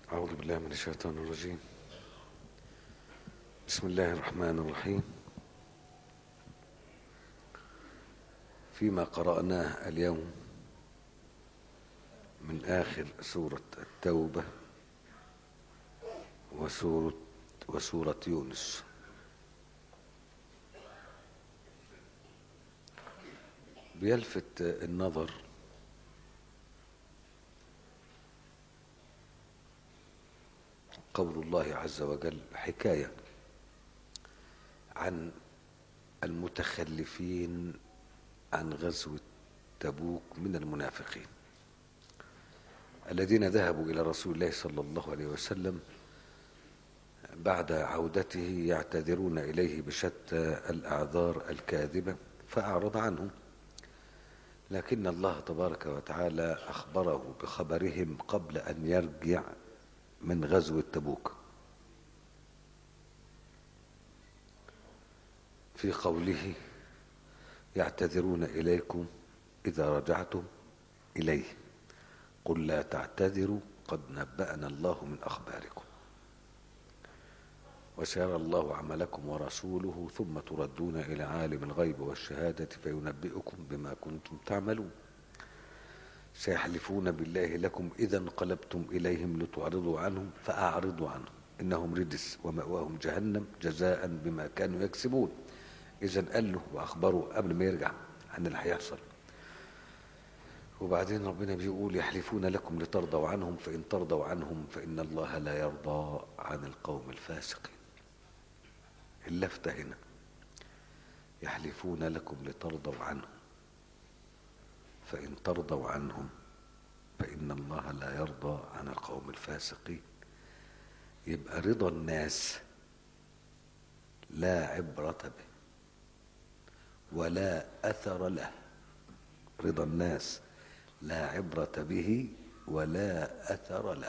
أعوذ بالله من الشيطان الرجيم بسم الله الرحمن الرحيم فيما قرأناه اليوم من آخر سورة التوبة وسورة, وسورة يونس بيلفت النظر قول الله عز وجل حكاية عن المتخلفين عن غزوة تبوك من المنافقين الذين ذهبوا إلى رسول الله صلى الله عليه وسلم بعد عودته يعتذرون إليه بشتى الأعذار الكاذبة فأعرض عنهم لكن الله تبارك وتعالى أخبره بخبرهم قبل أن يرجع من غزوة تبوك في قوله يعتذرون إليكم إذا رجعتم إليه قل لا تعتذروا قد نبأنا الله من أخباركم وسيرى الله عملكم ورسوله ثم تردون إلى عالم الغيب والشهادة فينبئكم بما كنتم تعملون سيحلفون بالله لكم إذا انقلبتم إليهم لتعرضوا عنهم فأعرضوا عنهم إنهم رجس ومأواهم جهنم جزاء بما كانوا يكسبون إذا قال له وأخبره قبل ما يرجع عن اللي هيحصل وبعدين ربنا بيقول يحلفون لكم لترضوا عنهم فإن ترضوا عنهم فإن الله لا يرضى عن القوم الفاسقين اللفتة هنا يحلفون لكم لترضوا عنهم فإن ترضوا عنهم فإن الله لا يرضى عن القوم الفاسقين يبقى رضا الناس لا عبرة به ولا أثر له رضا الناس لا عبرة به ولا أثر له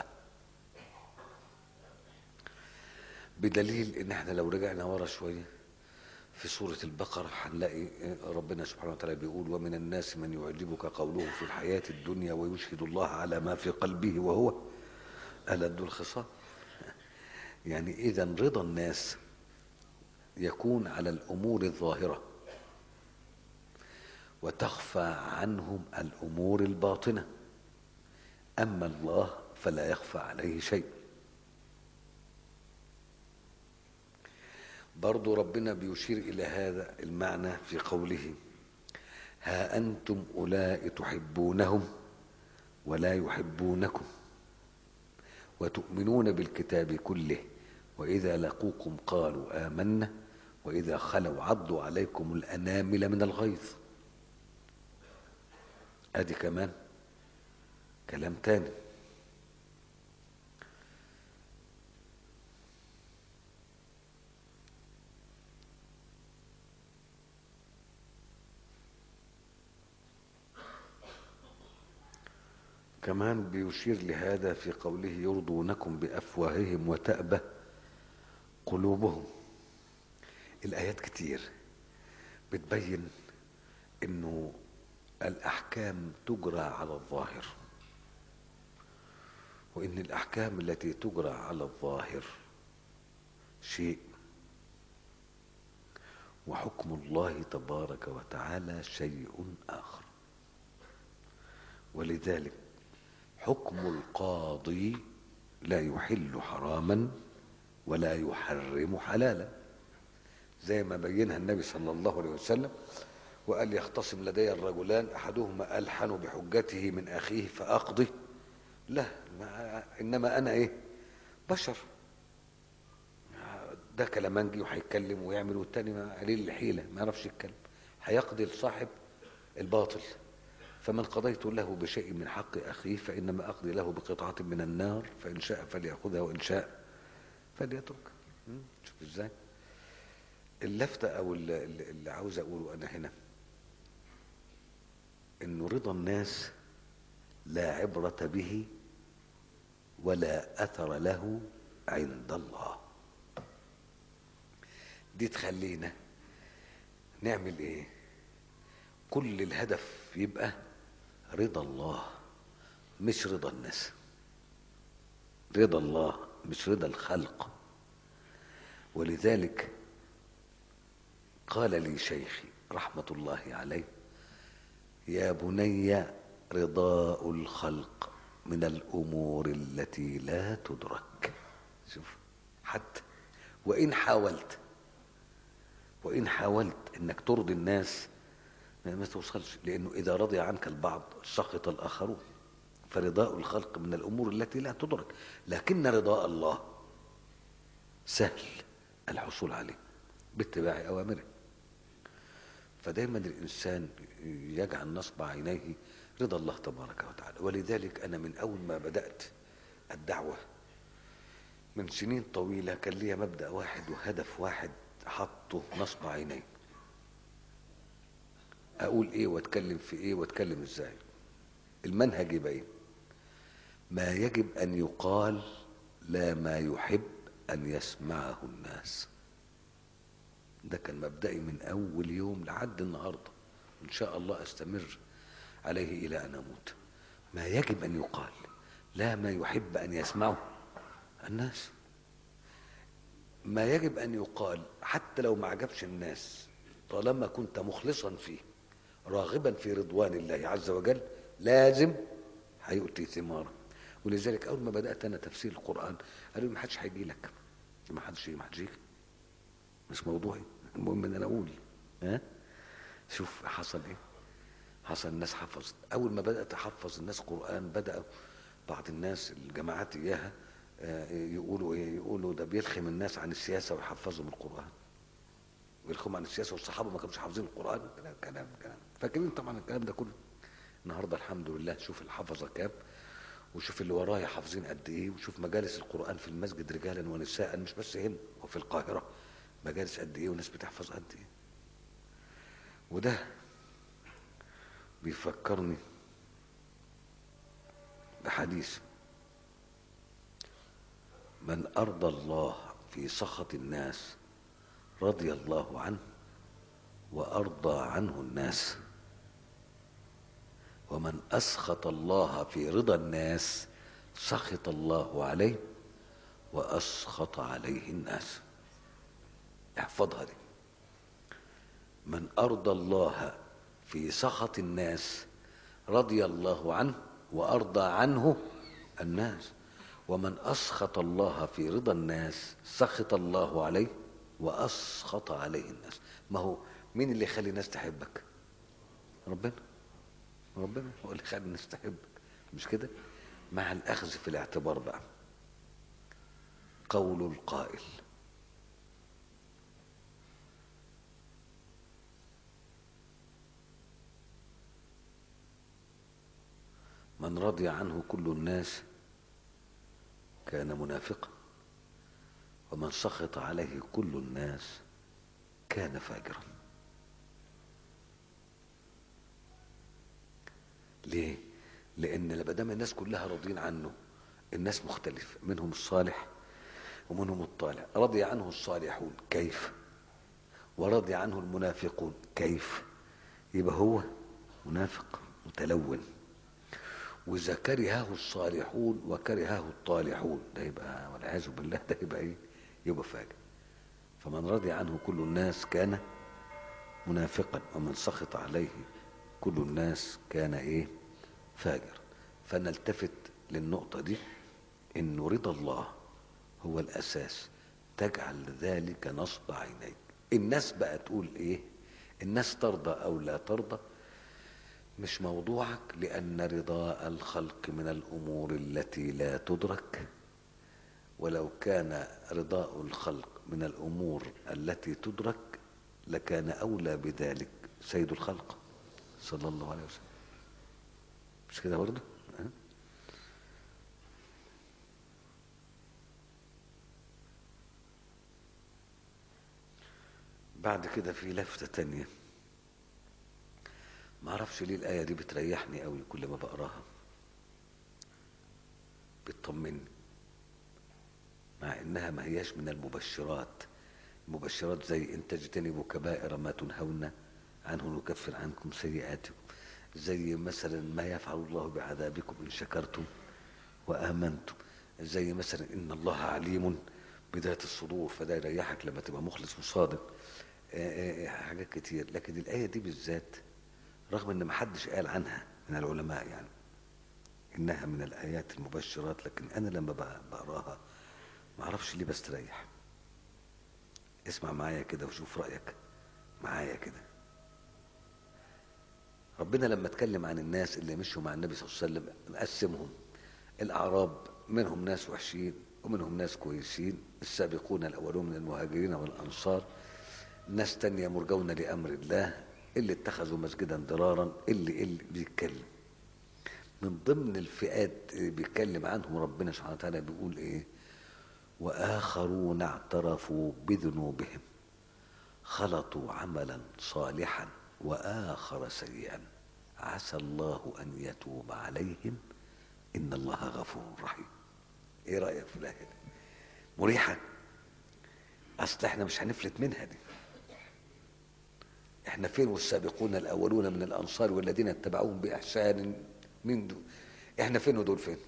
بدليل ان احنا لو رجعنا ورا شويه في سورة البقرة هنلاقي ربنا سبحانه وتعالى بيقول ومن الناس من يعجبك قوله في الحياة الدنيا ويشهد الله على ما في قلبه وهو ألد الخصام يعني إذا رضا الناس يكون على الأمور الظاهرة وتخفى عنهم الأمور الباطنة أما الله فلا يخفى عليه شيء برضو ربنا بيشير إلى هذا المعنى في قوله ها أنتم أولئك تحبونهم ولا يحبونكم وتؤمنون بالكتاب كله وإذا لقوكم قالوا آمنا وإذا خلوا عضوا عليكم الأنامل من الغيظ أدي كمان كلام تاني كمان بيشير لهذا في قوله يرضونكم بأفواههم وتأبى قلوبهم الآيات كتير بتبين انه الأحكام تجرى على الظاهر وإن الأحكام التي تجرى على الظاهر شيء وحكم الله تبارك وتعالى شيء آخر ولذلك حكم القاضي لا يحل حراما ولا يحرم حلالا زي ما بينها النبي صلى الله عليه وسلم وقال يختصم لدي الرجلان احدهما الحن بحجته من اخيه فاقضي لا ما انما انا ايه بشر ده كلامنجي وهيتكلم ويعمل والتاني ما قليل الحيله ما يعرفش يتكلم هيقضي لصاحب الباطل فمن قضيت له بشيء من حق اخيه فانما اقضي له بقطعه من النار فان شاء فليأخذها وان شاء فليترك شوف ازاي اللفتة او اللي, اللي عاوز اقوله انا هنا انه رضا الناس لا عبرة به ولا اثر له عند الله دي تخلينا نعمل ايه كل الهدف يبقى رضا الله مش رضا الناس رضا الله مش رضا الخلق ولذلك قال لي شيخي رحمة الله عليه يا بني رضاء الخلق من الأمور التي لا تدرك شوف حتى وإن حاولت وإن حاولت إنك ترضي الناس ما توصلش لأنه إذا رضي عنك البعض سخط الآخرون فرضاء الخلق من الأمور التي لا تدرك لكن رضاء الله سهل الحصول عليه باتباع أوامره فدايما الإنسان يجعل نصب عينيه رضا الله تبارك وتعالى ولذلك أنا من أول ما بدأت الدعوة من سنين طويلة كان لي مبدأ واحد وهدف واحد حطه نصب عيني أقول إيه وأتكلم في إيه وأتكلم إزاي المنهج يبقى إيه ما يجب أن يقال لا ما يحب أن يسمعه الناس ده كان مبدئي من أول يوم لحد النهاردة إن شاء الله أستمر عليه إلى أن أموت ما يجب أن يقال لا ما يحب أن يسمعه الناس ما يجب أن يقال حتى لو ما عجبش الناس طالما كنت مخلصا فيه راغبا في رضوان الله عز وجل لازم هيؤتي ثماره ولذلك أول ما بدأت أنا تفسير القرآن قالوا ما حدش هيجي لك ما حدش ما حدش يجي مش موضوعي المهم ان انا اقول ها شوف حصل ايه حصل الناس حفظت اول ما بدات احفظ الناس قران بدا بعض الناس الجماعات اياها يقولوا ايه يقولوا ده بيلخم الناس عن السياسه ويحفظهم القران ويلخم عن السياسه والصحابه ما كانوش حافظين القران كلام كلام فاكرين طبعا الكلام ده كله النهارده الحمد لله شوف الحفظه كام وشوف اللي ورايا حافظين قد ايه وشوف مجالس القران في المسجد رجالا ونساء مش بس هنا وفي القاهره مجالس قد ايه وناس بتحفظ قد ايه وده بيفكرني بحديث من ارضى الله في سخط الناس رضي الله عنه وارضى عنه الناس ومن اسخط الله في رضا الناس سخط الله عليه واسخط عليه الناس احفظها دي من ارضى الله في سخط الناس رضي الله عنه وارضى عنه الناس ومن اسخط الله في رضا الناس سخط الله عليه واسخط عليه الناس ما هو مين اللي يخلي الناس تحبك ربنا ربنا هو اللي يخلي الناس تحبك مش كده مع الاخذ في الاعتبار بقى قول القائل من رضي عنه كل الناس كان منافقا ومن سخط عليه كل الناس كان فاجرا ليه لان لما الناس كلها راضين عنه الناس مختلفة منهم الصالح ومنهم الطالع رضي عنه الصالحون كيف ورضي عنه المنافقون كيف يبقى هو منافق متلون واذا كرهه الصالحون وكرهه الطالحون ده يبقى والعياذ بالله ده يبقى ايه يبقى فاجر فمن رضي عنه كل الناس كان منافقا ومن سخط عليه كل الناس كان ايه فاجر فنلتفت للنقطة دي انه رضا الله هو الاساس تجعل ذلك نصب عينيك الناس بقى تقول ايه الناس ترضى او لا ترضى مش موضوعك لأن رضاء الخلق من الأمور التي لا تدرك ولو كان رضاء الخلق من الأمور التي تدرك لكان أولى بذلك سيد الخلق صلى الله عليه وسلم مش كده برضه بعد كده في لفتة تانية ما اعرفش ليه الايه دي بتريحني قوي كل ما بقراها بتطمني مع انها ما هياش من المبشرات المبشرات زي ان تجتنبوا كبائر ما تنهون عنه نكفر عنكم سيئاتكم زي مثلا ما يفعل الله بعذابكم ان شكرتم وامنتم زي مثلا ان الله عليم بذات الصدور فده يريحك لما تبقى مخلص وصادق آه، آه، حاجات كتير لكن الآية دي بالذات رغم ان محدش قال عنها من العلماء يعني انها من الآيات المبشرات لكن انا لما بق- بقراها ما اعرفش ليه بستريح اسمع معايا كده وشوف رأيك معايا كده ربنا لما اتكلم عن الناس اللي مشوا مع النبي صلى الله عليه وسلم مقسمهم الأعراب منهم ناس وحشين ومنهم ناس كويسين السابقون الأولون من المهاجرين والأنصار ناس تانية مرجون لأمر الله اللي اتخذوا مسجدا ضرارا اللي اللي بيتكلم من ضمن الفئات اللي بيتكلم عنهم ربنا سبحانه وتعالى بيقول ايه وآخرون اعترفوا بذنوبهم خلطوا عملا صالحا وآخر سيئا عسى الله أن يتوب عليهم إن الله غفور رحيم إيه رأيك في الآية دي؟ مريحة أصل إحنا مش هنفلت منها دي إحنا فين والسابقون الأولون من الأنصار والذين اتبعوهم بإحسان من دول إحنا فين ودول فين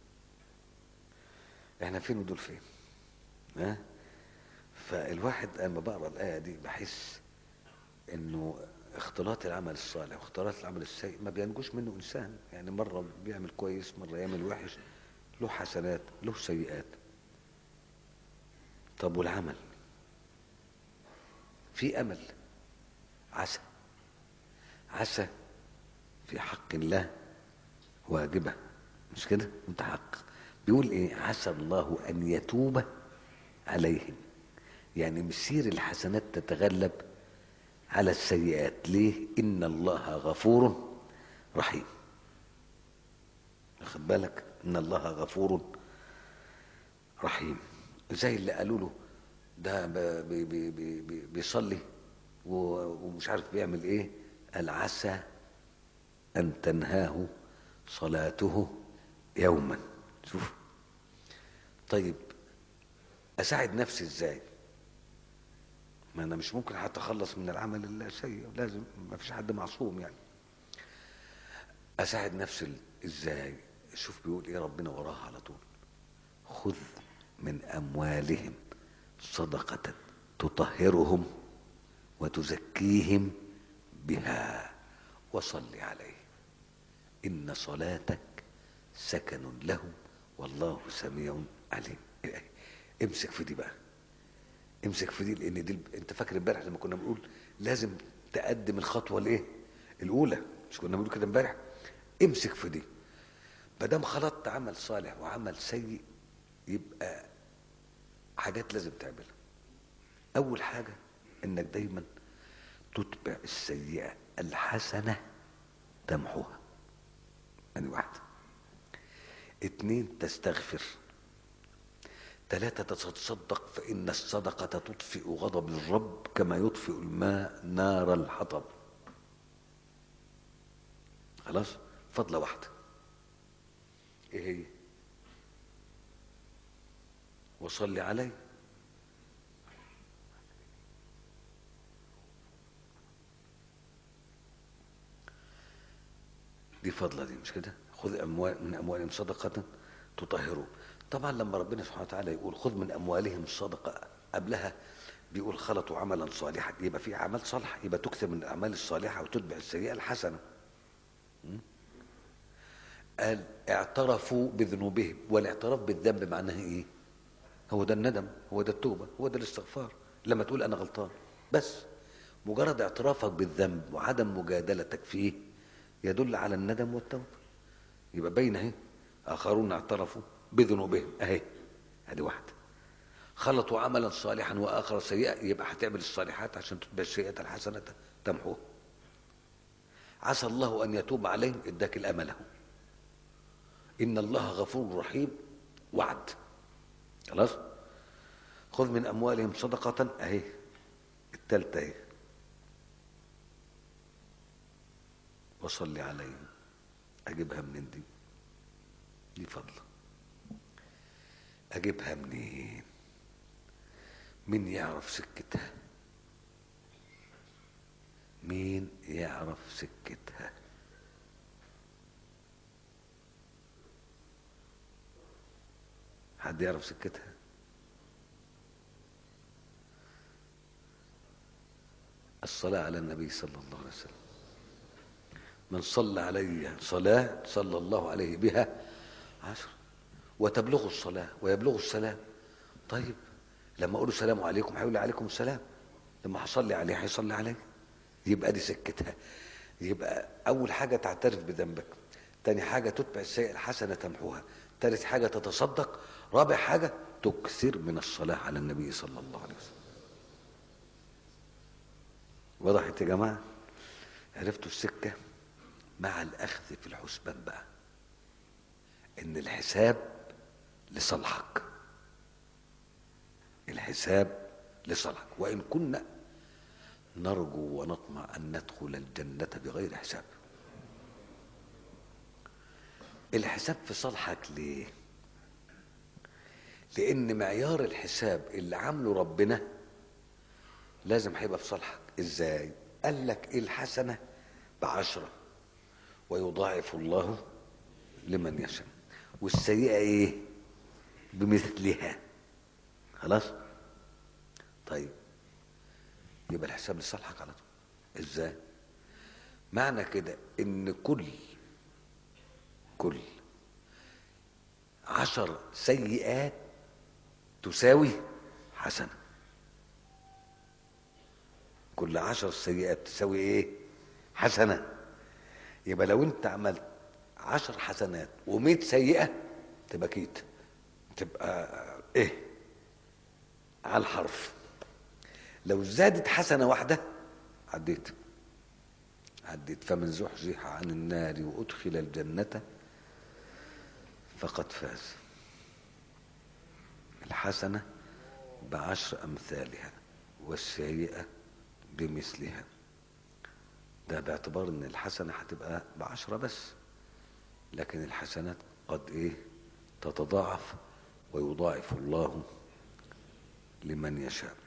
إحنا فين ودول فين ها فالواحد لما بقرا الآية دي بحس إنه اختلاط العمل الصالح واختلاط العمل السيء ما بينجوش منه إنسان يعني مرة بيعمل كويس مرة يعمل وحش له حسنات له سيئات طب والعمل في أمل عسى عسى في حق الله واجبة مش كده متحقق بيقول ايه عسى الله ان يتوب عليهم يعني مسير الحسنات تتغلب على السيئات ليه ان الله غفور رحيم واخد بالك ان الله غفور رحيم زي اللي قالوا له ده ب- بي بي بي بي بيصلي و- ومش عارف بيعمل ايه قال عسى ان تنهاه صلاته يوما شوف طيب اساعد نفسي ازاي ما انا مش ممكن حتى اخلص من العمل السيء لازم ما فيش حد معصوم يعني اساعد نفسي ازاي شوف بيقول ايه ربنا وراها على طول خذ من اموالهم صدقه تطهرهم وتزكيهم بها وصل عليه ان صلاتك سكن لهم والله سميع عليم امسك في دي بقى امسك في دي لان دي انت فاكر امبارح لما كنا بنقول لازم تقدم الخطوه الايه الاولى مش كنا بنقول كده امبارح امسك في دي ما دام خلطت عمل صالح وعمل سيء يبقى حاجات لازم تعملها اول حاجه انك دايما تتبع السيئه الحسنه تمحوها يعني واحده اتنين تستغفر ثلاثة تتصدق فإن الصدقة تطفئ غضب الرب كما يطفئ الماء نار الحطب خلاص فضلة واحدة ايه هي وصلي عليه دي فضلة دي مش كده خذ أموال من أموالهم صدقة تطهرهم طبعا لما ربنا سبحانه وتعالى يقول خذ من أموالهم الصدقة قبلها بيقول خلطوا عملا صالحا يبقى في أعمال صالحة يبقى تكثر من الأعمال الصالحة وتتبع السيئة الحسنة م? قال اعترفوا بذنوبهم والاعتراف بالذنب معناه ايه هو ده الندم هو ده التوبة هو ده الاستغفار لما تقول أنا غلطان بس مجرد اعترافك بالذنب وعدم مجادلتك فيه يدل على الندم والتوبة يبقى بين اهي آخرون اعترفوا بذنوبهم اهي ادي واحدة خلطوا عملا صالحا وآخر سيئا يبقى هتعمل الصالحات عشان تتبع السيئة الحسنة تمحوها عسى الله أن يتوب عليهم اداك الأمل اهو إن الله غفور رحيم وعد خلاص خذ من أموالهم صدقة أهي التالتة أهي وصلي عليهم أجيبها منين دي دي فضلة أجيبها منين مين يعرف سكتها مين يعرف سكتها حد يعرف سكتها الصلاة على النبي صلى الله عليه وسلم من صلى عليه صلاة صلى الله عليه بها عشر وتبلغ الصلاة ويبلغ السلام طيب لما أقول السلام عليكم هيقول لي عليكم السلام لما هصلي عليه هيصلي عليه يبقى دي سكتها يبقى أول حاجة تعترف بذنبك تاني حاجة تتبع السيئة الحسنة تمحوها تالت حاجة تتصدق رابع حاجة تكثر من الصلاة على النبي صلى الله عليه وسلم وضحت يا جماعة عرفتوا السكة مع الأخذ في الحسبان بقى إن الحساب لصالحك الحساب لصالحك وإن كنا نرجو ونطمع أن ندخل الجنة بغير حساب الحساب في صالحك ليه لأن معيار الحساب اللي عامله ربنا لازم هيبقى في صالحك ازاي قال لك الحسنة بعشرة ويضاعف الله لمن يشاء والسيئة ايه بمثلها خلاص طيب يبقى الحساب لصالحك على طول ازاي معنى كده ان كل كل عشر سيئات تساوي حسنة كل عشر سيئات تساوي ايه حسنة يبقى لو انت عملت عشر حسنات ومئة سيئة تبقى كيت تبقى ايه على الحرف لو زادت حسنة واحدة عديت عديت فمن زحزح عن النار وأدخل الجنة فقد فاز الحسنة بعشر أمثالها والسيئة بمثلها ده باعتبار ان الحسنة هتبقى بعشرة بس لكن الحسنات قد ايه تتضاعف ويضاعف الله لمن يشاء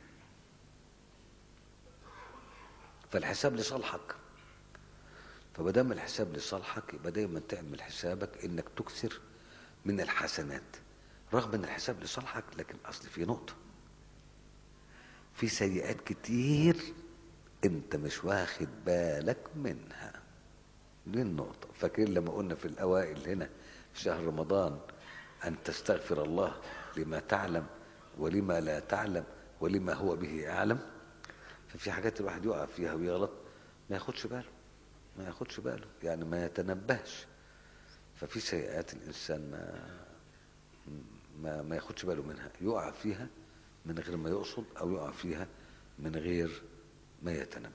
فالحساب لصالحك فمادام الحساب لصالحك يبقى دايما تعمل حسابك انك تكثر من الحسنات رغم ان الحساب لصالحك لكن اصل في نقطه في سيئات كتير انت مش واخد بالك منها دي النقطة فاكرين لما قلنا في الأوائل هنا في شهر رمضان أن تستغفر الله لما تعلم ولما لا تعلم ولما هو به أعلم ففي حاجات الواحد يقع فيها ويغلط ما ياخدش باله ما ياخدش باله يعني ما يتنبهش ففي سيئات الإنسان ما ما, ما ياخدش باله منها يقع فيها من غير ما يقصد أو يقع فيها من غير ما يتنبه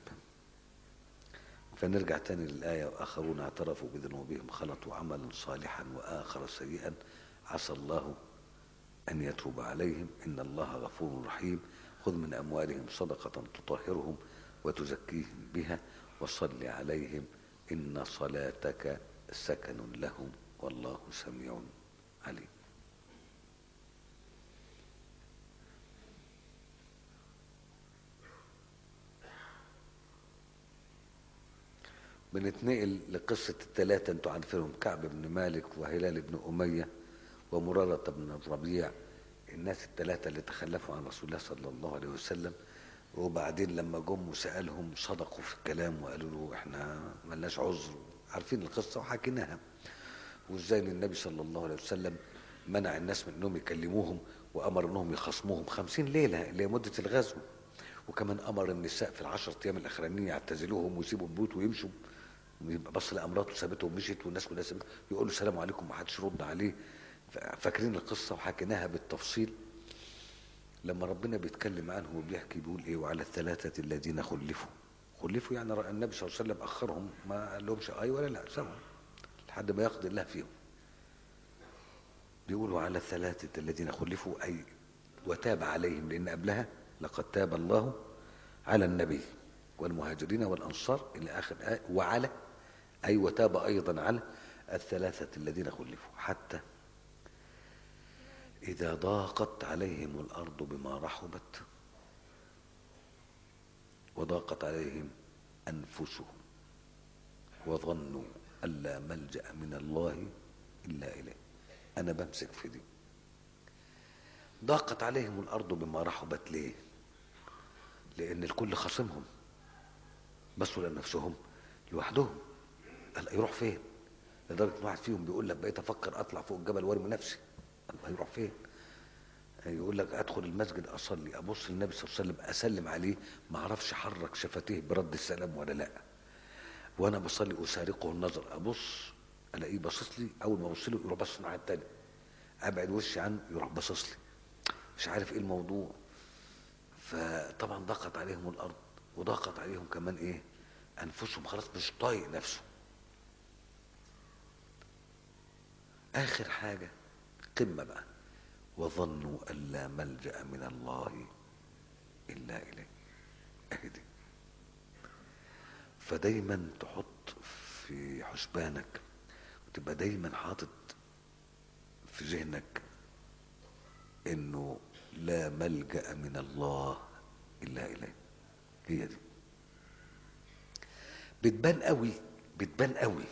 فنرجع تاني للآية وآخرون اعترفوا بذنوبهم خلطوا عملا صالحا وآخر سيئا عسى الله أن يتوب عليهم إن الله غفور رحيم خذ من أموالهم صدقة تطهرهم وتزكيهم بها وصل عليهم إن صلاتك سكن لهم والله سميع عليم بنتنقل لقصة الثلاثة انتوا عارفينهم كعب بن مالك وهلال بن أمية ومرارة بن الربيع الناس الثلاثة اللي تخلفوا عن رسول الله صلى الله عليه وسلم وبعدين لما جم وسألهم صدقوا في الكلام وقالوا له احنا ملناش عذر عارفين القصة وحكيناها وازاي ان النبي صلى الله عليه وسلم منع الناس من انهم يكلموهم وامر انهم يخصموهم خمسين ليلة اللي هي مدة الغزو وكمان امر النساء في العشرة ايام الاخرانيين يعتزلوهم ويسيبوا البيوت ويمشوا ويبقى بص لامراته وسابته ومشيت والناس كلها سابته يقول له السلام عليكم ما حدش رد عليه فاكرين القصه وحكيناها بالتفصيل لما ربنا بيتكلم عنه وبيحكي بيقول ايه وعلى الثلاثه الذين خلفوا خلفوا يعني النبي صلى الله عليه وسلم اخرهم ما قال لهمش اي ولا لا سوا لحد ما يقضي الله فيهم بيقولوا على الثلاثه الذين خلفوا اي وتاب عليهم لان قبلها لقد تاب الله على النبي والمهاجرين والأنصار إلى آخر آية وعلى أي وتاب أيضا على الثلاثة الذين خلفوا حتى إذا ضاقت عليهم الأرض بما رحبت وضاقت عليهم أنفسهم وظنوا أن لا ملجأ من الله إلا إليه أنا بمسك في دي ضاقت عليهم الارض بما رحبت ليه لان الكل خاصمهم بصوا لنفسهم لوحدهم قال يروح فين لدرجه ان واحد فيهم بيقول لك بقيت افكر اطلع فوق الجبل وارمي نفسي الله يروح فين يقول لك ادخل المسجد اصلي ابص للنبي صلى الله عليه وسلم اسلم عليه ما اعرفش حرك شفتيه برد السلام ولا لا وانا بصلي اسارقه النظر ابص الاقيه باصص لي اول ما ابص له يروح باصص الناحيه التانيه ابعد وشي عنه يروح باصص لي مش عارف ايه الموضوع فطبعا ضاقت عليهم الارض وضاقت عليهم كمان ايه انفسهم خلاص مش طايق نفسه اخر حاجه قمه بقى وظنوا ان لا ملجا من الله الا اليه اهدي فدايما تحط في حسبانك وتبقى دايما حاطط في ذهنك انه لا ملجا من الله الا اليه هي دي بتبان قوي بتبان قوي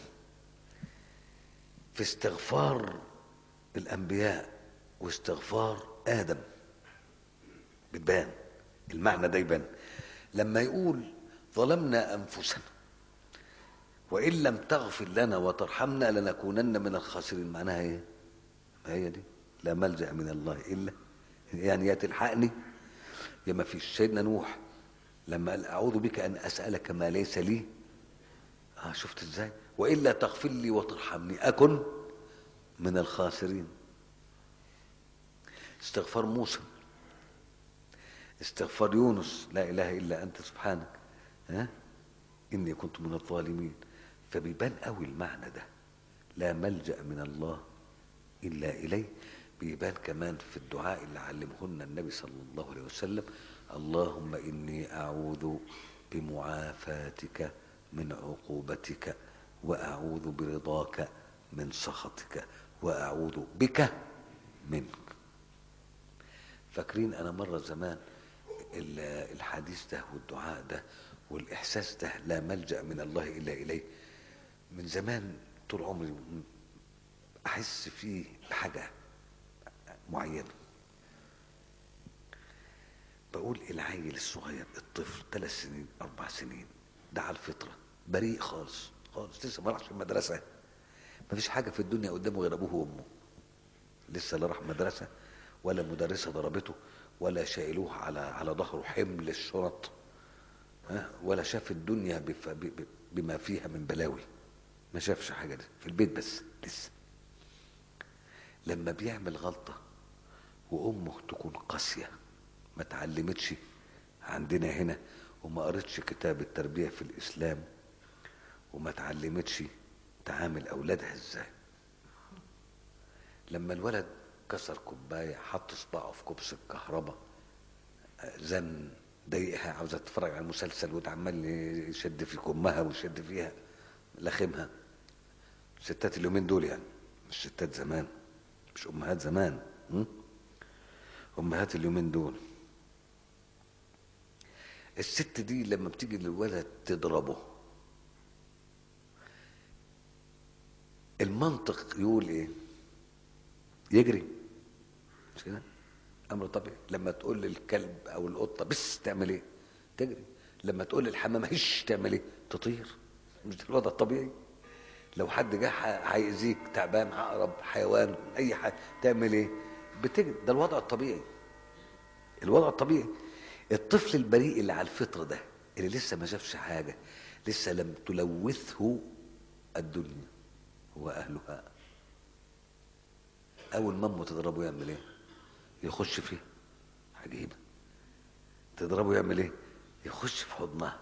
في استغفار الانبياء واستغفار ادم بتبان المعنى ده يبان لما يقول ظلمنا انفسنا وان لم تغفر لنا وترحمنا لنكونن من الخاسرين معناها ايه ما هي دي لا ملجا من الله الا يعني يا تلحقني يا ما فيش سيدنا نوح لما قال اعوذ بك ان اسالك ما ليس لي اه شفت ازاي والا تغفر لي وترحمني اكن من الخاسرين استغفار موسى استغفار يونس لا اله الا انت سبحانك ها اني كنت من الظالمين فبيبان قوي المعنى ده لا ملجا من الله الا اليه بيبان كمان في الدعاء اللي علمهن النبي صلى الله عليه وسلم اللهم اني اعوذ بمعافاتك من عقوبتك واعوذ برضاك من سخطك واعوذ بك منك فاكرين انا مره زمان الحديث ده والدعاء ده والاحساس ده لا ملجا من الله الا اليه من زمان طول عمري احس فيه بحاجه معينه بقول العيل الصغير الطفل ثلاث سنين اربع سنين ده على الفطره بريء خالص خالص لسه ما راحش المدرسه ما فيش حاجه في الدنيا قدامه غير ابوه وامه لسه لا راح مدرسه ولا مدرسه ضربته ولا شايلوه على على ظهره حمل الشنط ها ولا شاف الدنيا بف... ب... بما فيها من بلاوي ما شافش حاجه دي في البيت بس لسه لما بيعمل غلطه وامه تكون قاسيه ما تعلمتش عندنا هنا وما قرتش كتاب التربيه في الاسلام وما تعلمتش تعامل اولادها ازاي لما الولد كسر كوبايه حط صباعه في كوبس الكهرباء زن ضايقها عاوزه تتفرج على المسلسل وتعمل يشد في كمها ويشد فيها لخمها ستات اليومين دول يعني مش ستات زمان مش امهات زمان م? امهات اليومين دول الست دي لما بتيجي للولد تضربه المنطق يقول ايه يجري مش كده امر طبيعي لما تقول للكلب او القطه بس تعمل ايه تجري لما تقول للحمامه هش تعمل ايه تطير مش ده الوضع الطبيعي لو حد جه هيأذيك تعبان عقرب حيوان اي حاجه تعمل ايه بتجري ده الوضع الطبيعي الوضع الطبيعي الطفل البريء اللي على الفطره ده اللي لسه ما شافش حاجه لسه لم تلوثه الدنيا واهلها اول ما امه تضربه يعمل ايه يخش فيه عجيبه تضربه يعمل ايه يخش في حضنها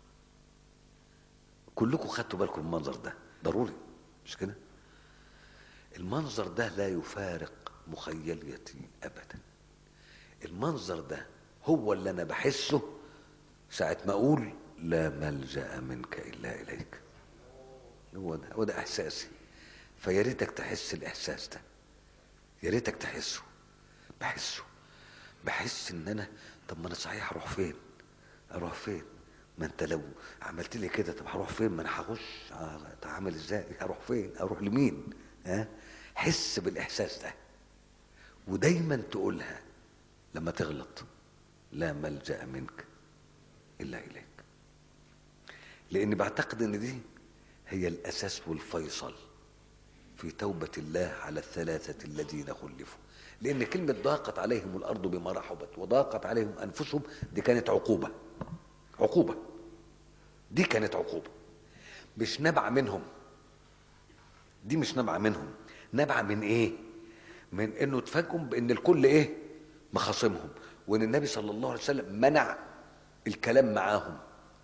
كلكم خدتوا بالكم المنظر ده ضروري مش كده المنظر ده لا يفارق مخيلتي ابدا المنظر ده هو اللي انا بحسه ساعة ما اقول لا ملجأ منك الا اليك هو ده هو ده احساسي فيا ريتك تحس الاحساس ده يا ريتك تحسه بحسه بحس ان انا طب ما انا صحيح اروح فين اروح فين ما انت لو عملت لي كده طب هروح فين ما انا هخش هعمل ازاي هروح فين اروح لمين ها حس بالاحساس ده ودايما تقولها لما تغلط لا ملجأ منك إلا إليك لأني بعتقد إن دي هي الأساس والفيصل في توبة الله على الثلاثة الذين خلفوا لأن كلمة ضاقت عليهم الأرض بما رحبت وضاقت عليهم أنفسهم دي كانت عقوبة عقوبة دي كانت عقوبة مش نبع منهم دي مش نبع منهم نبع من ايه من انه اتفاجئوا بان الكل ايه مخاصمهم وان النبي صلى الله عليه وسلم منع الكلام معاهم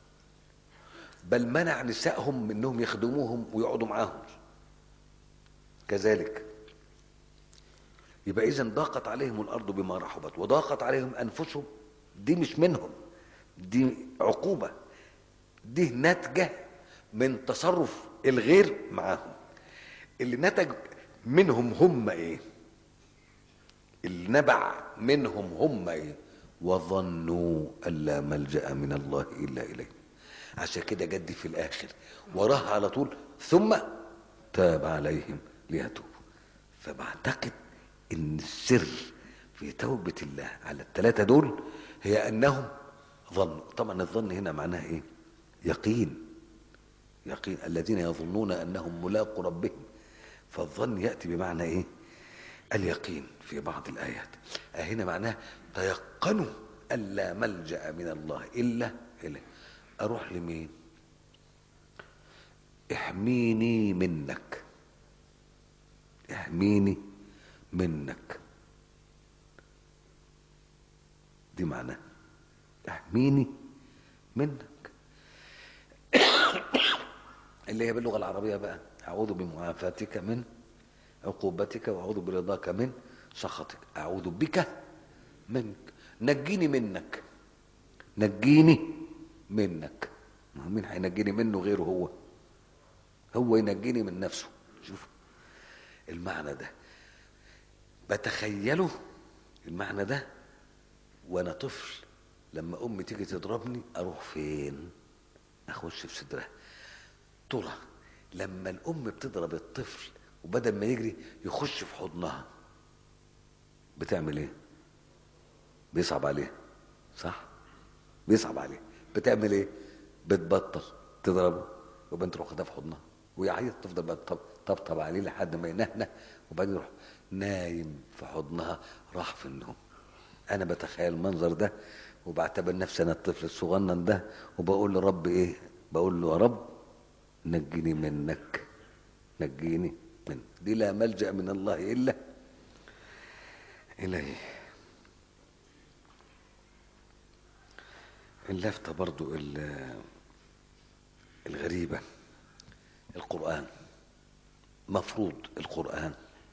بل منع نسائهم انهم يخدموهم ويقعدوا معاهم كذلك يبقى اذا ضاقت عليهم الارض بما رحبت وضاقت عليهم انفسهم دي مش منهم دي عقوبه دي ناتجه من تصرف الغير معاهم اللي نتج منهم هم ايه اللي نبع منهم هم ايه وظنوا ان لا ملجا من الله الا اليه عشان كده جدي في الاخر وراها على طول ثم تاب عليهم ليتوبوا فبعتقد ان السر في توبه الله على الثلاثه دول هي انهم ظنوا طبعا الظن هنا معناه ايه يقين يقين الذين يظنون انهم ملاقوا ربهم فالظن ياتي بمعنى ايه اليقين في بعض الايات هنا معناه تيقنوا ان لا ملجا من الله الا اليه اروح لمين احميني منك احميني منك دي معناه احميني منك اللي هي باللغه العربيه بقى اعوذ بمعافاتك من عقوبتك واعوذ برضاك من سخطك اعوذ بك منك نجيني منك نجيني منك ما هو مين هينجيني منه غيره هو هو ينجيني من نفسه شوف المعنى ده بتخيله المعنى ده وانا طفل لما امي تيجي تضربني اروح فين اخش في صدرها ترى لما الام بتضرب الطفل وبدل ما يجري يخش في حضنها بتعمل ايه بيصعب عليه صح بيصعب عليه بتعمل ايه بتبطل تضربه وبنت تروح خدها في حضنها ويعيط تفضل بقى طبطب عليه لحد ما ينهنه وبعدين يروح نايم في حضنها راح في النوم انا بتخيل المنظر ده وبعتبر نفسي انا الطفل الصغنن ده وبقول لرب ايه بقول له يا رب نجيني منك نجيني من دي لا ملجا من الله الا اليه اللفته برضو الغريبه القران مفروض القران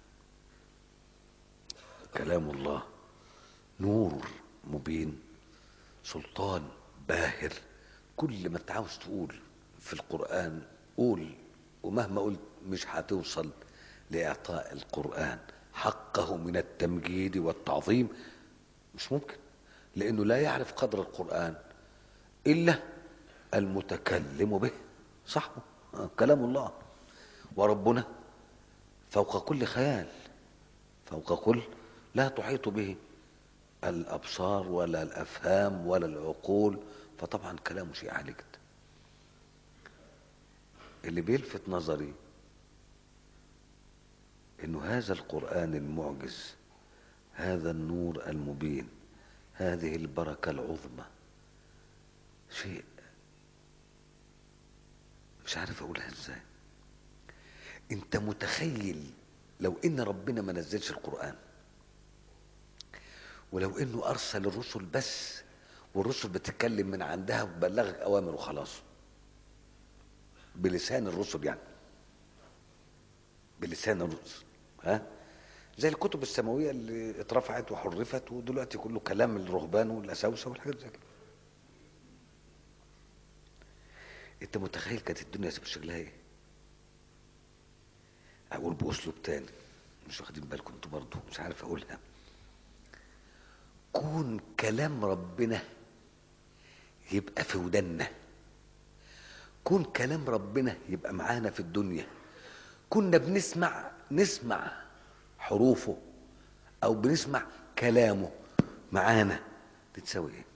كلام الله نور مبين سلطان باهر كل ما انت عاوز تقول في القرآن قول ومهما قلت مش هتوصل لإعطاء القرآن حقه من التمجيد والتعظيم مش ممكن لأنه لا يعرف قدر القرآن إلا المتكلم به صح كلام الله وربنا فوق كل خيال فوق كل لا تحيط به الابصار ولا الافهام ولا العقول فطبعا كلامه شيء عالي جدا اللي بيلفت نظري انه هذا القران المعجز هذا النور المبين هذه البركه العظمى شيء مش عارف اقولها ازاي انت متخيل لو ان ربنا ما نزلش القران ولو انه ارسل الرسل بس والرسل بتتكلم من عندها وبلغك اوامر وخلاص بلسان الرسل يعني بلسان الرسل ها زي الكتب السماويه اللي اترفعت وحرفت ودلوقتي كله كلام الرهبان والاساوسه والحاجات زي كده انت متخيل كانت الدنيا تبقى شكلها ايه اقول باسلوب تاني مش واخدين بالكم انتوا برضه مش عارف اقولها كون كلام ربنا يبقى في ودنا كون كلام ربنا يبقى معانا في الدنيا كنا بنسمع نسمع حروفه او بنسمع كلامه معانا دي تساوي ايه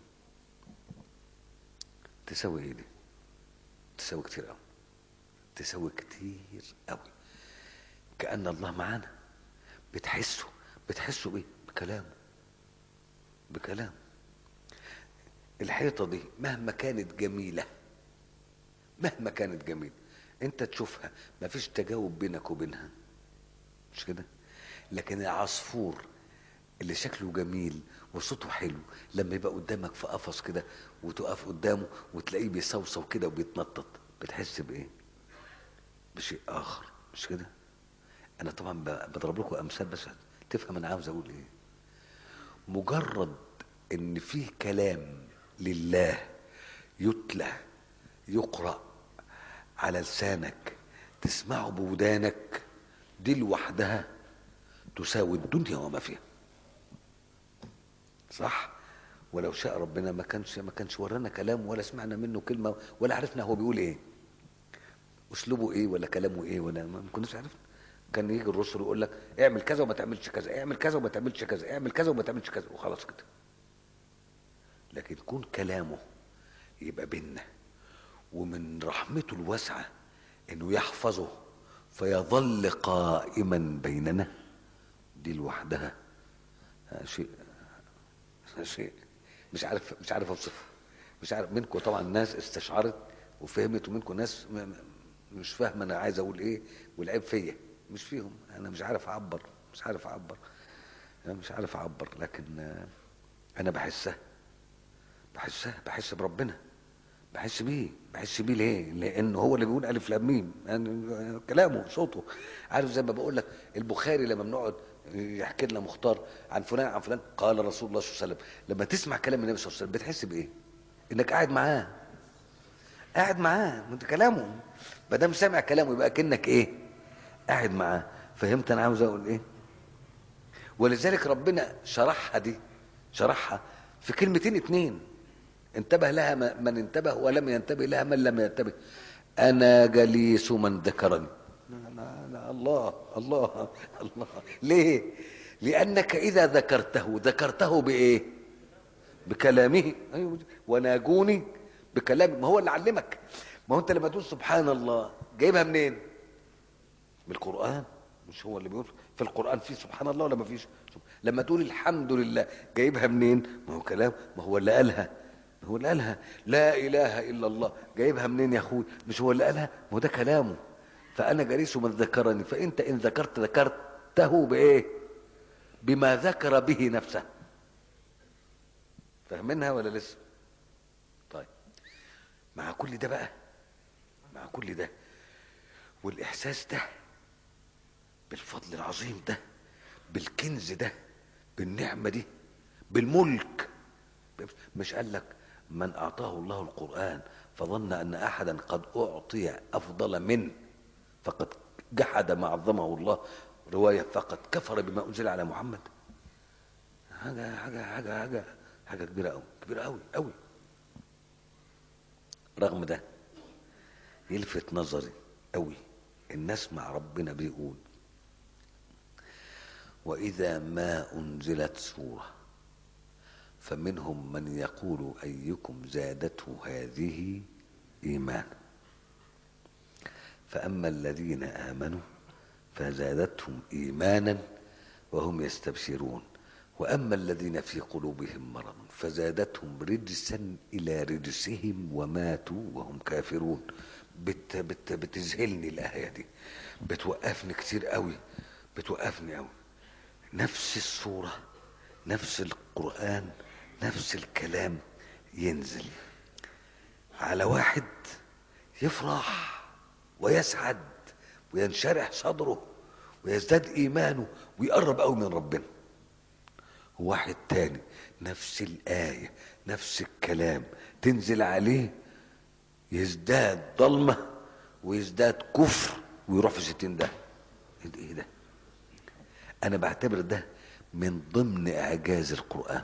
تساوي ايه دي تساوي كتير قوي تساوي كتير قوي كأن الله معانا بتحسه بتحسه بايه بكلامه بكلامه الحيطة دي مهما كانت جميلة مهما كانت جميلة انت تشوفها مفيش تجاوب بينك وبينها مش كده لكن العصفور اللي شكله جميل وصوته حلو لما يبقى قدامك في قفص كده وتقف قدامه وتلاقيه بيصوصو كده وبيتنطط بتحس بايه بشيء اخر مش كده انا طبعا ب- بضرب لكم امثال بس تفهم انا عاوز اقول ايه مجرد ان فيه كلام لله يتلى يقرأ على لسانك تسمعه بودانك دي لوحدها تساوي الدنيا وما فيها صح ولو شاء ربنا ما كانش ما كانش ورانا كلام ولا سمعنا منه كلمه ولا عرفنا هو بيقول ايه اسلوبه ايه ولا كلامه ايه ولا ما ما كناش عرفنا كان يجي الرسل يقول لك اعمل كذا وما تعملش كذا اعمل كذا وما تعملش كذا اعمل كذا وما تعملش كذا وخلاص كده لكن يكون كلامه يبقى بينا ومن رحمته الواسعه انه يحفظه فيظل قائما بيننا دي لوحدها آه، شيء شيء مش عارف مش عارف اوصفه مش عارف منكم طبعا ناس استشعرت وفهمت ومنكم ناس م- م- مش فاهمه انا عايز اقول ايه والعيب فيا مش فيهم انا مش عارف اعبر مش عارف اعبر انا مش عارف اعبر لكن آه، انا بحسها بحسها بحس بربنا بحس بيه بحس بيه ليه لان هو اللي بيقول الف لام ميم يعني كلامه صوته عارف زي ما بقول لك البخاري لما بنقعد يحكي لنا مختار عن فلان عن فلان قال رسول الله صلى الله عليه وسلم لما تسمع كلام النبي صلى الله عليه وسلم بتحس بايه انك قاعد معاه قاعد معاه ما انت كلامه ما دام سامع كلامه يبقى كانك ايه قاعد معاه فهمت انا عاوز اقول ايه ولذلك ربنا شرحها دي شرحها في كلمتين اتنين انتبه لها م- من انتبه ولم ينتبه لها من لم ينتبه انا جليس من ذكرني لا لا لا الله الله الله ليه لانك اذا ذكرته ذكرته بايه بكلامه ايوه وناجوني بكلامه ما هو اللي علمك ما هو انت لما تقول سبحان الله جايبها منين من القرآن مش هو اللي بيقول في القرآن في سبحان الله ولا ما فيش لما تقول الحمد لله جايبها منين ما هو كلام ما هو اللي قالها ما هو اللي قالها لا إله إلا الله جايبها منين يا أخوي مش هو اللي قالها ما هو ده كلامه فأنا جليس من ذكرني فأنت إن ذكرت ذكرته بإيه بما ذكر به نفسه فاهمينها ولا لسه طيب مع كل ده بقى مع كل ده والإحساس ده بالفضل العظيم ده بالكنز ده بالنعمة دي بالملك مش قال لك من أعطاه الله القرآن فظن أن أحدا قد أعطي أفضل منه فقد جحد ما عظمه الله رواية فقد كفر بما أنزل على محمد حاجة حاجة حاجة حاجة حاجة كبيرة أوي كبيرة أوي أوي رغم ده يلفت نظري أوي الناس مع ربنا بيقول وإذا ما أنزلت سورة فمنهم من يقول أيكم زادته هذه إيمانا فأما الذين آمنوا فزادتهم إيمانا وهم يستبشرون وأما الذين في قلوبهم مرض فزادتهم رجسا إلى رجسهم وماتوا وهم كافرون بت بت بتذهلني الآية دي بتوقفني كتير قوي بتوقفني قوي نفس الصورة نفس القرآن نفس الكلام ينزل على واحد يفرح ويسعد وينشرح صدره ويزداد إيمانه ويقرب قوي من ربنا واحد تاني نفس الآية نفس الكلام تنزل عليه يزداد ضلمة ويزداد كفر ويروح في ستين ده ايه ده انا بعتبر ده من ضمن اعجاز القرآن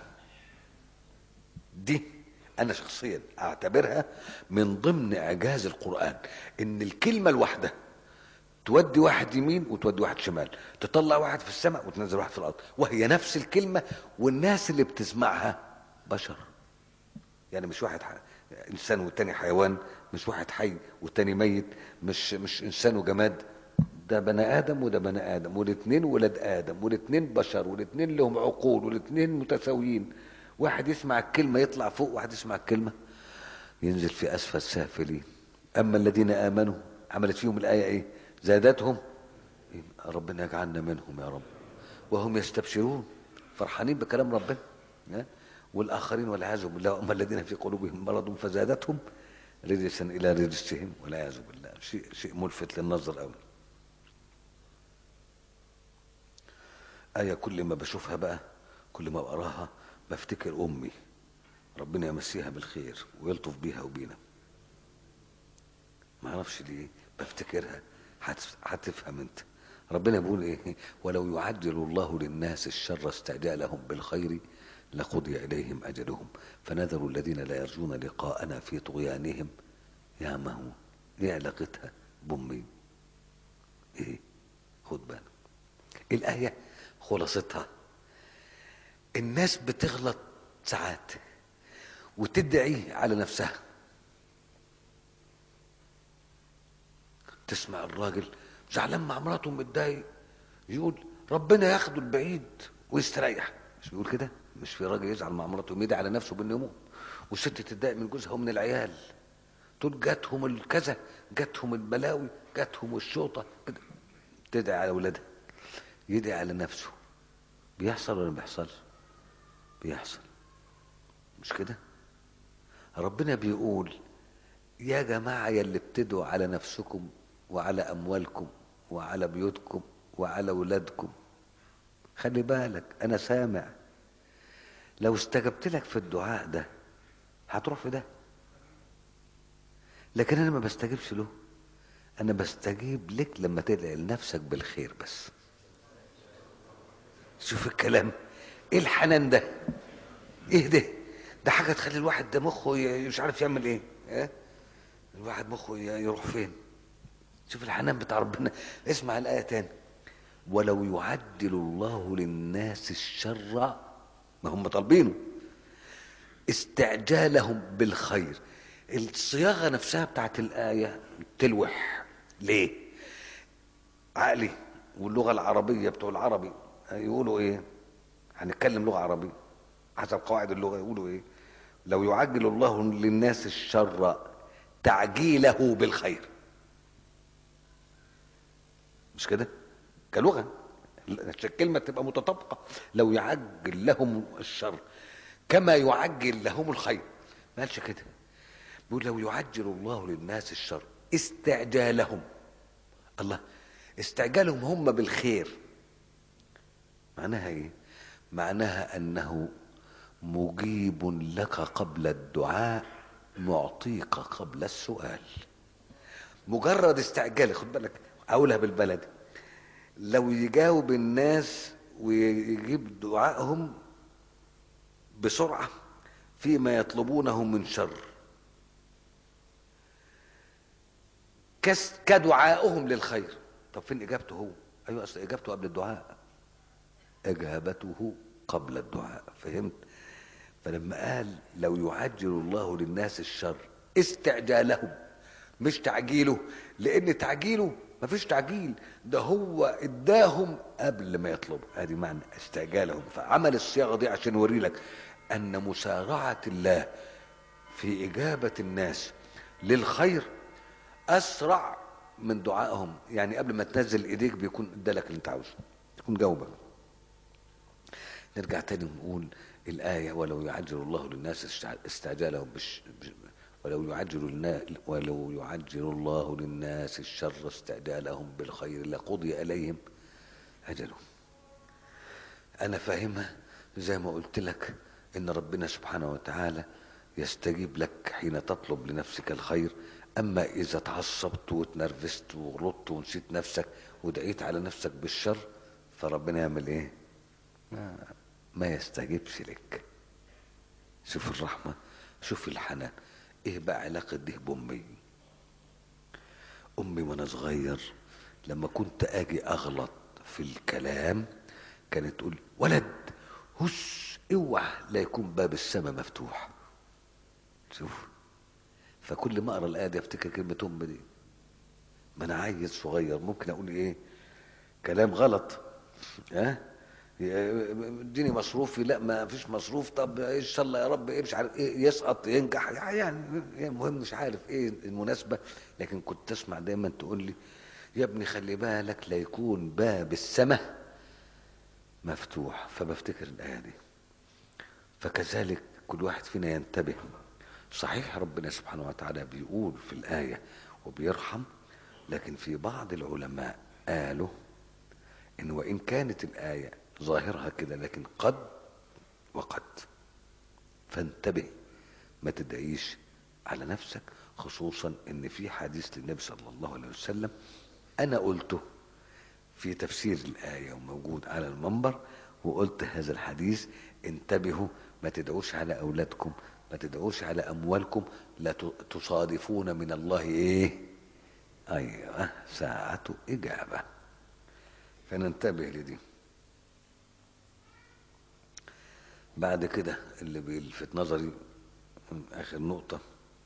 دي انا شخصيا اعتبرها من ضمن اعجاز القرآن ان الكلمة الواحدة تودي واحد يمين وتودي واحد شمال تطلع واحد في السماء وتنزل واحد في الارض وهي نفس الكلمه والناس اللي بتسمعها بشر يعني مش واحد ح... انسان والتاني حيوان مش واحد حي والتاني ميت مش مش انسان وجماد ده بني ادم وده بني ادم والاثنين ولاد ادم والاثنين بشر والاثنين لهم عقول والاثنين متساويين واحد يسمع الكلمه يطلع فوق واحد يسمع الكلمه ينزل في اسفل السافلين اما الذين امنوا عملت فيهم الايه ايه زادتهم ربنا يجعلنا منهم يا رب وهم يستبشرون فرحانين بكلام ربنا ها؟ والاخرين والعياذ بالله اما الذين في قلوبهم مرض فزادتهم رجسا الى رجسهم والعياذ بالله شيء شيء ملفت للنظر قوي آية كل ما بشوفها بقى كل ما بقراها بفتكر أمي ربنا يمسيها بالخير ويلطف بيها وبينا ما اعرفش ليه بفتكرها هتف- هتفهم انت ربنا بيقول ايه ولو يعجل الله للناس الشر استعجالهم بالخير لقضي اليهم اجلهم فنذر الذين لا يرجون لقاءنا في طغيانهم يعمهون ايه علاقتها بامي ايه خد بالك الايه خلاصتها الناس بتغلط ساعات وتدعي على نفسها تسمع الراجل زعلان مع مراته متضايق يقول ربنا ياخده البعيد ويستريح مش بيقول كده مش في راجل يزعل مع مراته ويدعي على نفسه بالنمو يموت والست تتضايق من جوزها ومن العيال تقول جاتهم الكذا جاتهم البلاوي جاتهم الشوطه كده. تدعي على اولادها يدعي على نفسه بيحصل ولا ما بيحصلش بيحصل مش كده ربنا بيقول يا جماعة يا اللي بتدعوا على نفسكم وعلى أموالكم وعلى بيوتكم وعلى أولادكم خلي بالك أنا سامع لو استجبت لك في الدعاء ده هتروح في ده لكن أنا ما بستجيبش له أنا بستجيب لك لما تدعي لنفسك بالخير بس شوف الكلام ايه الحنان ده ايه ده ده حاجه تخلي الواحد ده مخه ي- مش عارف يعمل ايه اه؟ الواحد مخه ي- يروح فين شوف الحنان بتاع ربنا اسمع الايه تاني ولو يعجل الله للناس الشر ما هم طالبينه استعجالهم بالخير الصياغه نفسها بتاعت الايه تلوح ليه عقلي واللغه العربيه بتوع العربي يقولوا ايه هنتكلم لغه عربيه حسب قواعد اللغه يقولوا ايه لو يعجل الله للناس الشر تعجيله بالخير مش كده كلغه الكلمه تبقى متطابقه لو يعجل لهم الشر كما يعجل لهم الخير ما قالش كده بيقول لو يعجل الله للناس الشر استعجالهم الله استعجالهم هم بالخير معناها ايه معناها انه مجيب لك قبل الدعاء معطيك قبل السؤال مجرد استعجال خد بالك اقولها بالبلدي لو يجاوب الناس ويجيب دعائهم بسرعه فيما يطلبونه من شر كس- كدعائهم للخير طب فين اجابته هو ايوه اصل اجابته قبل الدعاء اجابته قبل الدعاء فهمت فلما قال لو يعجل الله للناس الشر استعجالهم مش تعجيله لان تعجيله مفيش تعجيل ده هو اداهم قبل ما يطلبوا ادي معنى استعجالهم فعمل الصياغه دي عشان يوري لك ان مسارعه الله في اجابه الناس للخير اسرع من دعائهم يعني قبل ما تنزل ايديك بيكون ادالك اللي انت عاوزه يكون جاوبك نرجع تاني ونقول الآية ولو يعجل الله للناس استع- استعجالهم بش بش- ولو يعجل النا ولو يعجل الله للناس الشر استعجالهم بالخير لقضي إليهم أجلهم أنا فاهمها زي ما قلت لك إن ربنا سبحانه وتعالى يستجيب لك حين تطلب لنفسك الخير أما إذا تعصبت وتنرفزت وغلطت ونسيت نفسك ودعيت على نفسك بالشر فربنا يعمل إيه؟ ما, ما يستجيبش لك شوف الرحمة شوف الحنان ايه بقى علاقة دي بأمي أمي وأنا صغير لما كنت اجي اغلط في الكلام كانت تقول ولد هش اوعى لا يكون باب السماء مفتوح شوف فكل ما اقرا الايه دي افتكر كلمه ام دي ما انا عيل صغير ممكن اقول ايه كلام غلط ها اديني مصروفي لا ما فيش مصروف طب ان شاء الله يا رب ايه مش عارف ايه يسقط ينجح يعني المهم مش عارف ايه المناسبه لكن كنت اسمع دايما تقول لي يا ابني خلي بالك لا يكون باب السماء مفتوح فبفتكر الايه دي فكذلك كل واحد فينا ينتبه صحيح ربنا سبحانه وتعالى بيقول في الايه وبيرحم لكن في بعض العلماء قالوا ان وان كانت الايه ظاهرها كده لكن قد وقد فانتبه ما تدعيش على نفسك خصوصا ان في حديث للنبي صلى الله عليه وسلم انا قلته في تفسير الايه وموجود على المنبر وقلت هذا الحديث انتبهوا ما تدعوش على اولادكم ما تدعوش على اموالكم لا تصادفون من الله ايه ايوه ساعة اجابة فننتبه لدي بعد كده اللي بيلفت نظري اخر نقطة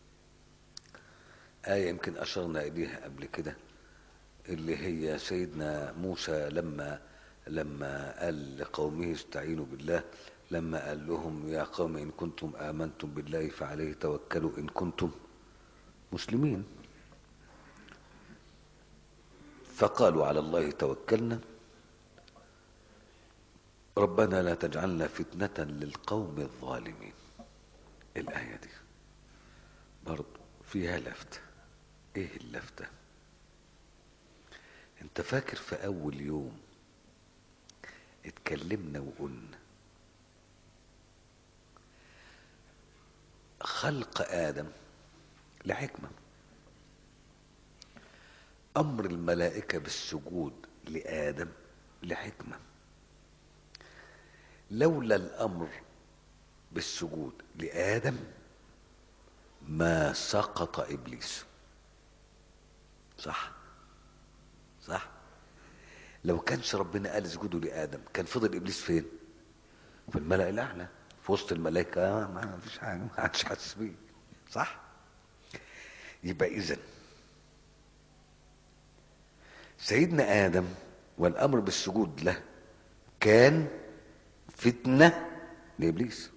آية يمكن أشرنا إليها قبل كده اللي هي سيدنا موسى لما لما قال لقومه استعينوا بالله لما قال لهم يا قوم إن كنتم آمنتم بالله فعليه توكلوا إن كنتم مسلمين فقالوا على الله توكلنا ربنا لا تجعلنا فتنة للقوم الظالمين الآية دي برضو فيها لفتة ايه اللفتة انت فاكر في اول يوم اتكلمنا وقلنا خلق ادم لحكمة امر الملائكة بالسجود لادم لحكمة لولا الامر بالسجود لادم ما سقط ابليس صح صح لو كانش ربنا قال اسجدوا لادم كان فضل ابليس فين في الملا الاعلى في وسط الملائكه ما فيش حاجه ما حدش حاسس بيه صح يبقى اذا سيدنا ادم والامر بالسجود له كان فتنه لابليس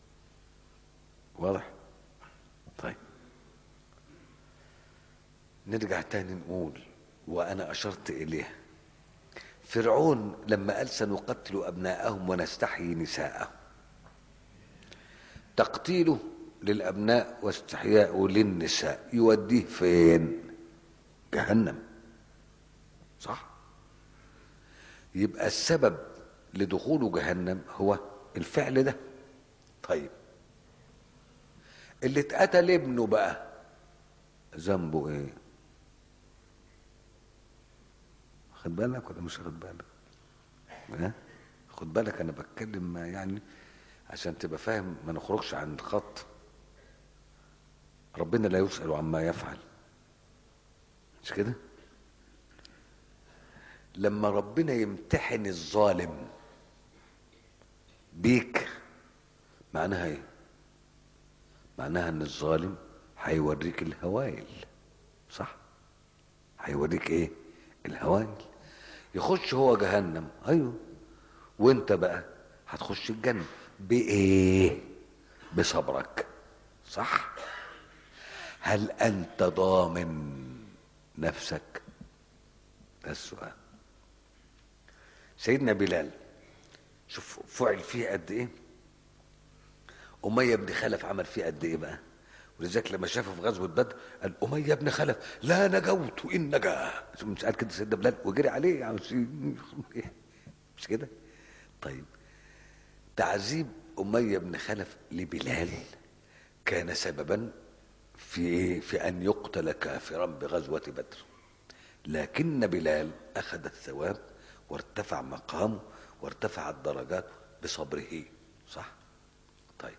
واضح طيب نرجع تاني نقول وانا اشرت اليه فرعون لما قال سنقتل ابناءهم ونستحيي نساءهم تقتيله للابناء واستحياءه للنساء يوديه فين جهنم صح يبقى السبب لدخوله جهنم هو الفعل ده طيب اللي اتقتل ابنه بقى ذنبه ايه خد بالك ولا مش خد بالك ها خد بالك انا بتكلم يعني عشان تبقى فاهم ما نخرجش عن الخط ربنا لا يسأل عما يفعل مش كده لما ربنا يمتحن الظالم بيك معناها ايه معناها ان الظالم هيوريك الهوائل صح هيوريك ايه الهوائل يخش هو جهنم ايوه وانت بقى هتخش الجنة بايه بصبرك صح هل انت ضامن نفسك ده السؤال سيدنا بلال شوف فعل فيه قد ايه أمية بن خلف عمل فيه قد إيه بقى ولذلك لما شافه في غزوة بدر قال أمية بن خلف لا نجوت إن نجا مش قال كده سيدنا بلال وجري عليه يعني مش كده طيب تعذيب أمية بن خلف لبلال كان سببا في إيه في أن يقتل كافرا بغزوة بدر لكن بلال أخذ الثواب وارتفع مقامه وارتفعت درجات بصبره صح طيب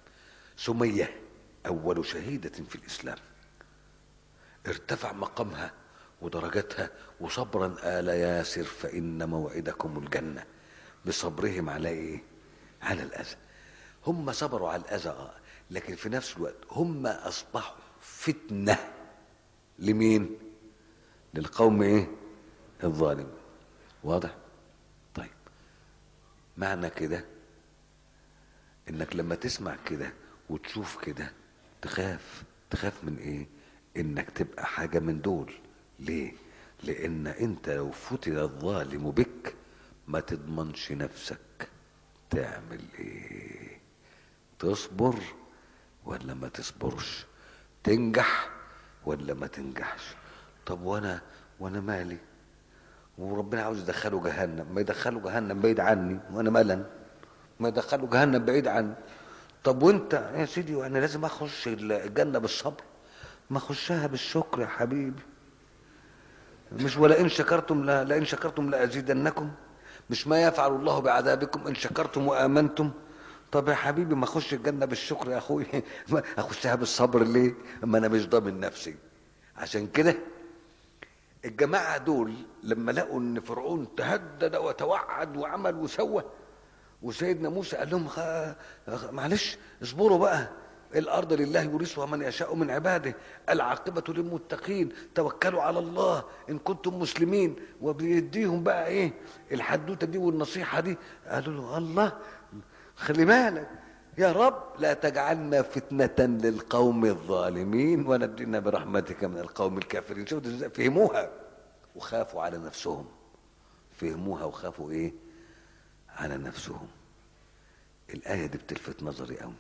سمية أول شهيدة في الإسلام ارتفع مقامها ودرجاتها وصبرا آل ياسر فإن موعدكم الجنة بصبرهم على إيه؟ على الأذى هم صبروا على الأذى آه لكن في نفس الوقت هم أصبحوا فتنة لمين؟ للقوم إيه؟ الظالم واضح؟ طيب معنى كده انك لما تسمع كده وتشوف كده تخاف تخاف من ايه انك تبقى حاجة من دول ليه لان انت لو فتن الظالم بك ما تضمنش نفسك تعمل ايه تصبر ولا ما تصبرش تنجح ولا ما تنجحش طب وانا وانا مالي وربنا عاوز يدخله جهنم ما يدخله جهنم بعيد عني وانا ملن ما يدخله جهنم بعيد عني طب وانت يا سيدي وانا لازم اخش الجنه بالصبر ما اخشها بالشكر يا حبيبي مش ولئن شكرتم لا لئن شكرتم لازيدنكم مش ما يفعل الله بعذابكم ان شكرتم وامنتم طب يا حبيبي ما اخش الجنه بالشكر يا اخوي ما اخشها بالصبر ليه ما انا مش ضامن نفسي عشان كده الجماعه دول لما لقوا ان فرعون تهدد وتوعد وعمل وسوى وسيدنا موسى قال لهم خ... معلش اصبروا بقى الارض لله يورثها من يشاء من عباده العاقبه للمتقين توكلوا على الله ان كنتم مسلمين وبيديهم بقى ايه الحدوته دي والنصيحه دي قالوا له الله خلي بالك يا رب لا تجعلنا فتنة للقوم الظالمين ونجنا برحمتك من القوم الكافرين شوفوا ازاي فهموها وخافوا على نفسهم فهموها وخافوا ايه على نفسهم الآية دي بتلفت نظري قوي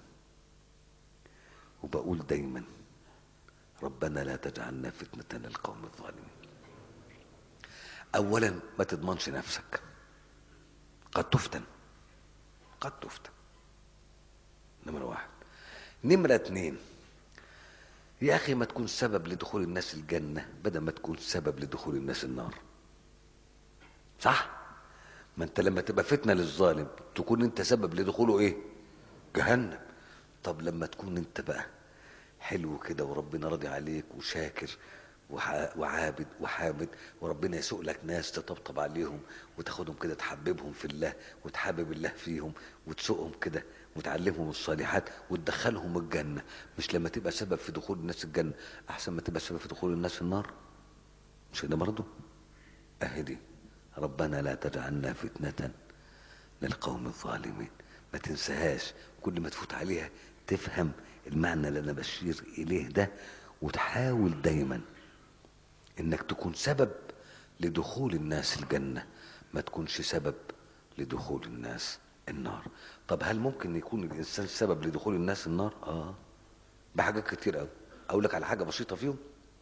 وبقول دايما ربنا لا تجعلنا فتنة للقوم الظالمين أولا ما تضمنش نفسك قد تفتن قد تفتن نمرة واحد نمرة اتنين يا أخي ما تكون سبب لدخول الناس الجنة بدل ما تكون سبب لدخول الناس النار صح؟ ما انت لما تبقى فتنه للظالم تكون انت سبب لدخوله ايه جهنم طب لما تكون انت بقى حلو كده وربنا راضي عليك وشاكر وعابد وحامد وربنا يسوق لك ناس تطبطب عليهم وتاخدهم كده تحببهم في الله وتحبب الله فيهم وتسوقهم كده وتعلمهم الصالحات وتدخلهم الجنة مش لما تبقى سبب في دخول الناس الجنة أحسن ما تبقى سبب في دخول الناس النار مش كده برضه أهدي ربنا لا تجعلنا فتنة للقوم الظالمين ما تنساهاش كل ما تفوت عليها تفهم المعنى اللي انا بشير اليه ده وتحاول دايما انك تكون سبب لدخول الناس الجنة ما تكونش سبب لدخول الناس النار طب هل ممكن يكون الانسان سبب لدخول الناس النار اه بحاجات كتير قوي اقول لك على حاجه بسيطه فيهم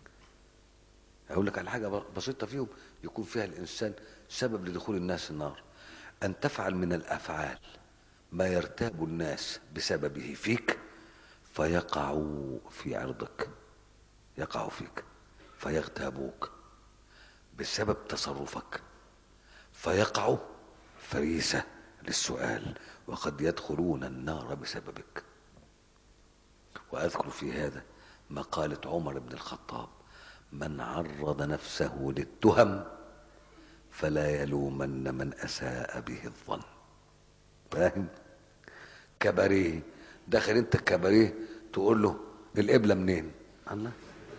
اقول لك على حاجه بسيطه فيهم يكون فيها الانسان سبب لدخول الناس النار ان تفعل من الافعال ما يرتاب الناس بسببه فيك فيقعوا في عرضك يقعوا فيك فيغتابوك بسبب تصرفك فيقعوا فريسة للسؤال وقد يدخلون النار بسببك وأذكر في هذا مقالة عمر بن الخطاب من عرض نفسه للتهم فلا يلومن من اساء به الظن فاهم كباريه داخل انت الكباريه تقول له القبله منين الله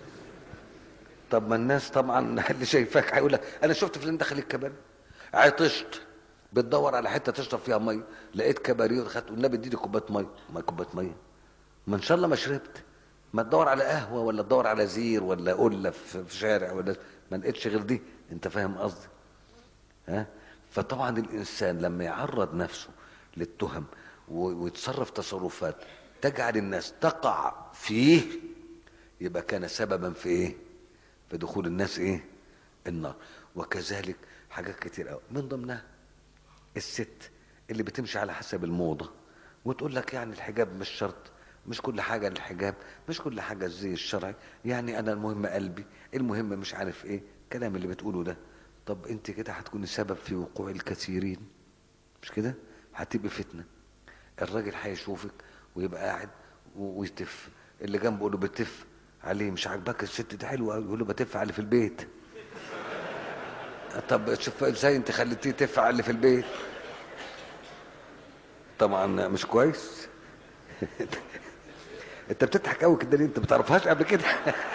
طب ما الناس طبعا اللي شايفاك هيقول لك انا شفت فلان داخل الكباريه عطشت بتدور على حته تشرب فيها ميه لقيت كباريه خدت والنبي اديني كوبايه ميه ما كوبايه ميه ما ان شاء الله ما شربت ما تدور على قهوه ولا تدور على زير ولا قله في شارع ولا ما لقيتش غير دي انت فاهم قصدي ها فطبعا الانسان لما يعرض نفسه للتهم ويتصرف تصرفات تجعل الناس تقع فيه يبقى كان سببا في ايه في دخول الناس ايه النار وكذلك حاجات كتير قوي من ضمنها الست اللي بتمشي على حسب الموضه وتقول لك يعني الحجاب مش شرط مش كل حاجة الحجاب مش كل حاجة الزي الشرعي يعني أنا المهم قلبي المهم مش عارف إيه الكلام اللي بتقوله ده طب أنت كده هتكوني سبب في وقوع الكثيرين مش كده هتبقي فتنة الراجل هيشوفك ويبقى قاعد ويتف اللي جنبه يقول له بتف عليه مش عاجباك الست دي حلوه قوي يقول له بتف على في البيت طب شوف ازاي انت خليتيه تفعل اللي في البيت طبعا مش كويس انت بتضحك قوي كده ليه انت ما بتعرفهاش قبل كده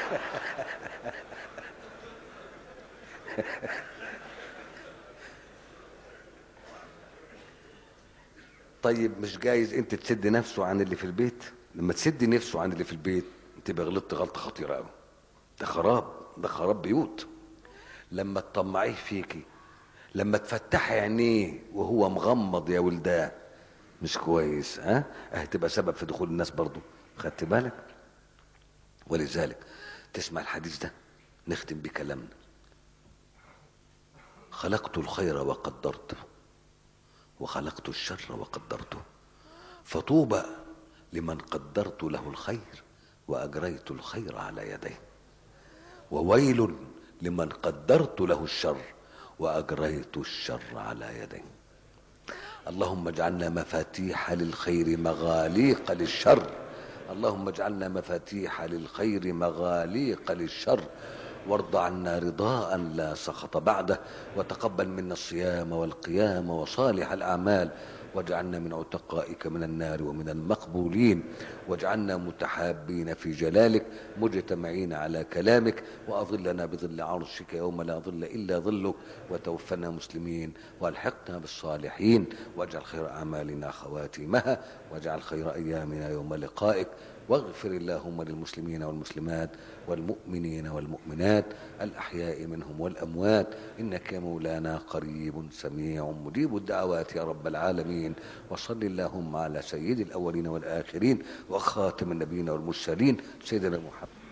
طيب مش جايز انت تسد نفسه عن اللي في البيت لما تسد نفسه عن اللي في البيت تبقى غلطت غلطه خطيره قوي ده خراب ده خراب بيوت لما تطمعيه فيكي لما تفتحي عينيه وهو مغمض يا ولدان مش كويس ها اه تبقى سبب في دخول الناس برضو خدت بالك ولذلك تسمع الحديث ده نختم بكلامنا خلقت الخير وقدرته وخلقت الشر وقدرته فطوبى لمن قدرت له الخير واجريت الخير على يديه وويل لمن قدرت له الشر واجريت الشر على يديه اللهم اجعلنا مفاتيح للخير مغاليق للشر اللهم اجعلنا مفاتيح للخير مغاليق للشر وارض عنا رضاء لا سخط بعده وتقبل منا الصيام والقيام وصالح الاعمال واجعلنا من عتقائك من النار ومن المقبولين واجعلنا متحابين في جلالك مجتمعين على كلامك واظلنا بظل عرشك يوم لا ظل الا ظلك وتوفنا مسلمين والحقنا بالصالحين واجعل خير اعمالنا خواتيمها واجعل خير ايامنا يوم لقائك واغفر اللهم للمسلمين والمسلمات والمؤمنين والمؤمنات الأحياء منهم والأموات إنك يا مولانا قريب سميع مجيب الدعوات يا رب العالمين وصل اللهم على سيد الأولين والآخرين وخاتم النبيين والمرسلين سيدنا محمد